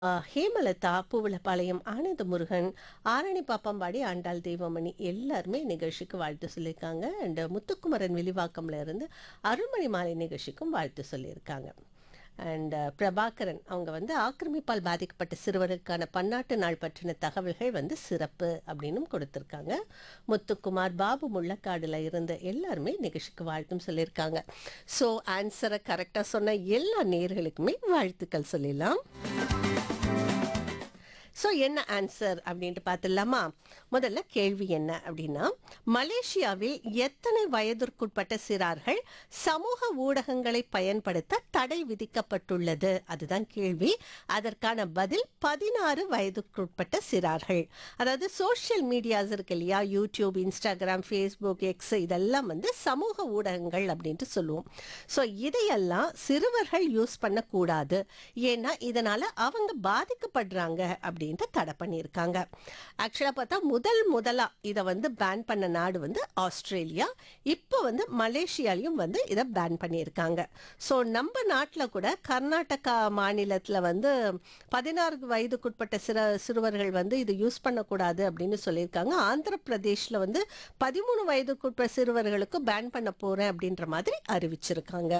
ஆ, ஹேமலதா பூவலப்பாளையம் ஆனந்த முருகன் ஆரணி பாப்பம்பாடி ஆண்டாள் தெய்வமணி எல்லாருமே நிகழ்ச்சிக்கு வாழ்த்து சொல்லியிருக்காங்க அண்ட் முத்துக்குமரன் விரிவாக்கம்ல இருந்து அருள்மணி மாலை நிகழ்ச்சிக்கும் வாழ்த்து சொல்லியிருக்காங்க அண்ட் பிரபாகரன் அவங்க வந்து ஆக்கிரமிப்பால் பாதிக்கப்பட்ட சிறுவருக்கான பன்னாட்டு நாள் பற்றின தகவல்கள் வந்து சிறப்பு அப்படின்னும் கொடுத்துருக்காங்க முத்துக்குமார் பாபு முள்ளக்காடுல இருந்த எல்லாருமே நிகழ்ச்சிக்கு வாழ்த்தும் சொல்லியிருக்காங்க ஸோ ஆன்சரை கரெக்டாக சொன்ன எல்லா நேர்களுக்குமே வாழ்த்துக்கள் சொல்லிடலாம் ஸோ என்ன ஆன்சர் அப்படின்ட்டு பார்த்துடலாமா முதல்ல கேள்வி என்ன அப்படின்னா மலேசியாவில் எத்தனை வயதிற்குட்பட்ட சிறார்கள் சமூக ஊடகங்களை பயன்படுத்த தடை விதிக்கப்பட்டுள்ளது அதுதான் கேள்வி அதற்கான பதில் பதினாறு வயதுக்குட்பட்ட சிறார்கள் அதாவது சோஷியல் மீடியாஸ் இருக்கு இல்லையா யூடியூப் இன்ஸ்டாகிராம் ஃபேஸ்புக் எக்ஸ் இதெல்லாம் வந்து சமூக ஊடகங்கள் அப்படின்ட்டு சொல்லுவோம் ஸோ இதையெல்லாம் சிறுவர்கள் யூஸ் பண்ணக்கூடாது ஏன்னா இதனால அவங்க பாதிக்கப்படுறாங்க அப்படின்ட்டு தடை பண்ணியிருக்காங்க ஆக்சுவலாக பார்த்தா முதல் முதலா இதை வந்து பேன் பண்ண நாடு வந்து ஆஸ்திரேலியா இப்போ வந்து மலேசியாலையும் வந்து இதை பேன் பண்ணியிருக்காங்க ஸோ நம்ம நாட்டில் கூட கர்நாடகா மாநிலத்தில் வந்து பதினாறு வயதுக்குட்பட்ட சிற சிறுவர்கள் வந்து இது யூஸ் பண்ணக்கூடாது அப்படின்னு சொல்லியிருக்காங்க ஆந்திர பிரதேஷ்ல வந்து பதிமூணு வயதுக்குட்பட்ட சிறுவர்களுக்கு பேன் பண்ண போறேன் அப்படின்ற மாதிரி அறிவிச்சிருக்காங்க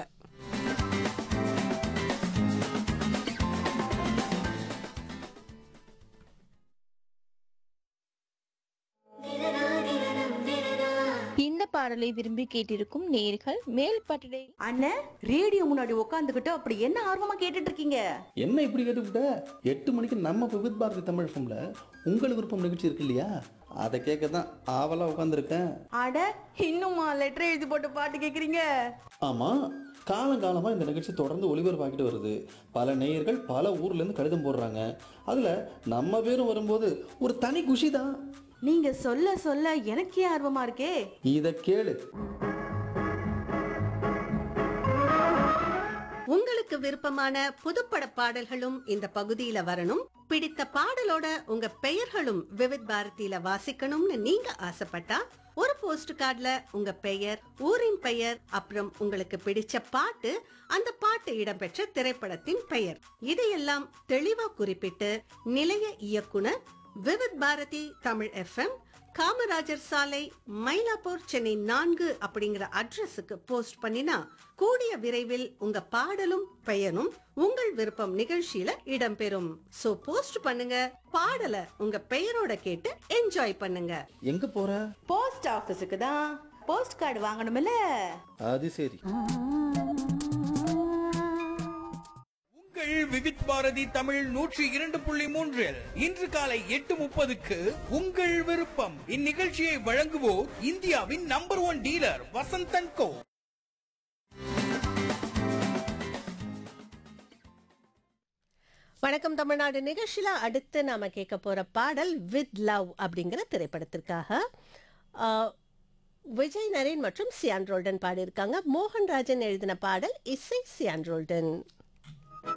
இந்த பாடலை விரும்பி கேட்டிருக்கும் நேர்கள் மேல் பட்டடை அண்ணன் ரேடியோ முன்னாடி உட்காந்துக்கிட்டு அப்படி என்ன ஆர்வமா கேட்டுட்டு இருக்கீங்க என்ன இப்படி கேட்டுவிட்ட எட்டு மணிக்கு நம்ம விவித் பாரதி தமிழ் ஃபம்ல உங்கள் விருப்பம் நிகழ்ச்சி இருக்கு இல்லையா அதை கேட்க தான் ஆவலாக உட்காந்துருக்கேன் அட இன்னுமா லெட்டர் எழுதி போட்டு பாட்டு கேக்குறீங்க ஆமாம் காலங்காலமாக இந்த நிகழ்ச்சி தொடர்ந்து ஒளிபரப்பாக்கிட்டு வருது பல நேயர்கள் பல ஊர்லேருந்து கடிதம் போடுறாங்க அதில் நம்ம பேரும் வரும்போது ஒரு தனி குஷி தான் நீங்க சொல்ல சொல்ல எனக்கே ஆர்வமா இருக்கே இதை கேளு உங்களுக்கு விருப்பமான புதுப்பட பாடல்களும் இந்த பகுதியில வரணும் பிடித்த பாடலோட உங்க பெயர்களும் விவித் பாரதியில வாசிக்கணும்னு நீங்க ஆசைப்பட்டா ஒரு போஸ்ட் கார்டுல உங்க பெயர் ஊரின் பெயர் அப்புறம் உங்களுக்கு பிடிச்ச பாட்டு அந்த பாட்டு இடம்பெற்ற திரைப்படத்தின் பெயர் இதையெல்லாம் தெளிவா குறிப்பிட்டு நிலைய இயக்குனர் விவித் பாரதி தமிழ் எஃப்எம் காமராஜர் சாலை மயிலாப்பூர் சென்னை நான்கு அப்படிங்கிற அட்ரஸுக்கு போஸ்ட் பண்ணினா கூடிய விரைவில் உங்க பாடலும் பெயரும் உங்கள் விருப்பம் நிகழ்ச்சியில இடம்பெறும் சோ போஸ்ட் பண்ணுங்க பாடலை உங்க பெயரோட கேட்டு என்ஜாய் பண்ணுங்க எங்கே போகிற போஸ்ட் ஆபீஸுக்கு தான் போஸ்ட் கார்டு வாங்கணும்ல அது சரி உங்கள் விவித் பாரதி தமிழ் நூற்றி இரண்டு புள்ளி மூன்றில் இன்று காலை எட்டு முப்பதுக்கு உங்கள் விருப்பம் இந்நிகழ்ச்சியை வழங்குவோர் இந்தியாவின் நம்பர் ஒன் டீலர் வசந்தன் கோ வணக்கம் தமிழ்நாடு நிகழ்ச்சியில அடுத்து நாம கேட்க போற பாடல் வித் லவ் அப்படிங்கிற திரைப்படத்திற்காக ஆஹ், விஜய் நரேன் மற்றும் சியான் ரோல்டன் பாடியிருக்காங்க மோகன் ராஜன் எழுதின பாடல் இசை சியான் ரோல்டன்